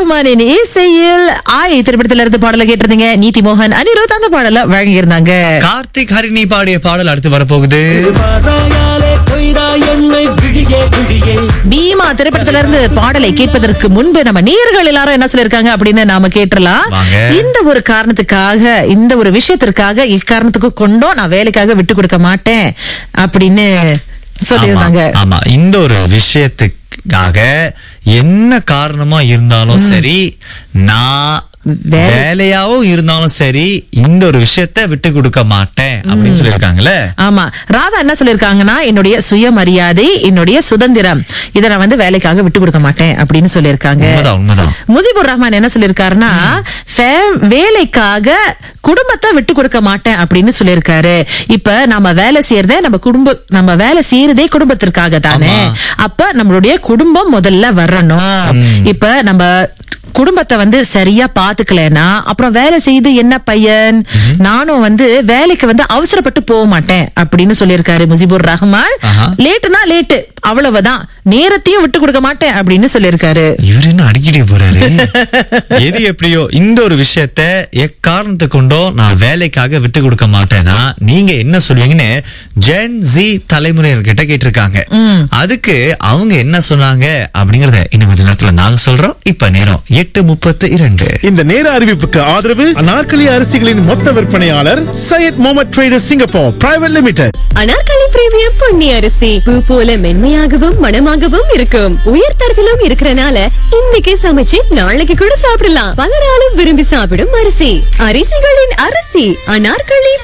ரஹ்மானின் இசையில் ஆய் திரைப்படத்துல இருந்து பாடல கேட்டிருந்தீங்க நீதி மோகன் அனிருத் அந்த பாடல வழங்கியிருந்தாங்க கார்த்திக் ஹரிணி பாடிய பாடல் அடுத்து வரப்போகுது வாராயாலே கொய்தா எண்ணெய் விழியே விழியே பீமா திரைப்படத்துல இருந்து பாடலை கேட்பதற்கு முன்பு நம்ம நேர்கள் எல்லாரும் என்ன சொல்லிருக்காங்க அப்படின்னு நாம கேட்டுறலாம் வாங்க. இந்த ஒரு காரணத்துக்காக இந்த ஒரு விஷயத்திற்காக இக்காரணத்துக்கு கொண்டோ நான் வேலைக்காக விட்டு கொடுக்க மாட்டேன் அப்படின்னு சொல்லியிருந்தாங்க ஆமா, ஆமா இந்த ஒரு விஷயத்துக்காக என்ன காரணமா இருந்தாலும் சரி நான் வே- வேலையாவும் இருந்தாலும் சரி இந்த ஒரு விஷயத்த விட்டு கொடுக்க மாட்டேன் அப்படின்னு சொல்லியிருக்காங்கல்ல ஆமா ராதா என்ன சொல்லிருக்காங்கன்னா என்னுடைய சுயமரியாதை என்னுடைய சுதந்திரம் இதை நான் வந்து வேலைக்காக விட்டு கொடுக்க மாட்டேன் அப்படின்னு சொல்லியிருக்காங்க உண்மைதான் உண்மைதான் முஜிபுர் ரஹ்மான் என்ன சொல்லிருக்காருன்னா ஃபேம் வேலைக்காக குடும்பத்தை விட்டு கொடுக்க மாட்டேன் அப்படின்னு சொல்லியிருக்காரு இப்ப நம்ம வேலை செய்யறதே நம்ம குடும்ப நம்ம வேலை செய்யறதே குடும்பத்திற்காக தானே ஆமா. அப்ப நம்மளுடைய குடும்பம் முதல்ல வரணும் இப்ப நம்ம குடும்பத்தை வந்து சரியா பாத்துக்கலனா அப்புறம் வேலை செய்து என்ன பையன் நானும் வந்து வேலைக்கு வந்து அவசரப்பட்டு போக மாட்டேன் அப்படின்னு சொல்லியிருக்காரு முஜிபுர் ரஹ்மான் ஆஹா. லேட்டுனா லேட்டு அவ்வளவுதான் நேரத்தையும் விட்டு கொடுக்க மாட்டேன் அப்படின்னு சொல்லியிருக்காரு இவர் என்ன அடிக்கடி போறாரு எது எப்படியோ இந்த ஒரு விஷயத்த எக்காரணத்தை கொண்டோ நான் வேலைக்காக விட்டு கொடுக்க மாட்டேன்னா நீங்க என்ன சொல்லுவீங்கன்னு ஜென் ஜி தலைமுறையினர்கிட்ட கேட்டிருக்காங்க அதுக்கு அவங்க என்ன சொன்னாங்க அப்படிங்கறத இன்னும் கொஞ்ச நேரத்துல நாங்க சொல்றோம் இப்ப நேரம் எட்டு முப்பத்து இரண்டு இந்த நேர அறிவிப்புக்கு ஆதரவு அனார்கலி அரிசிகளின் மொத்த விற்பனையாளர் Syed Mohammed traders Singapore private limited Anarkali premium Ponni அரிசி பூ போல மென்மையாகவும் மணமாகவும் இருக்கும் உயர் தரத்திலும் இருக்கறனால இன்னைக்கு சமைச்சு நாளைக்கு கூட சாப்பிடலாம் பலராலும் விரும்பி சாப்பிடும் அரிசி அரிசிகளின் அரசி அனார்கலி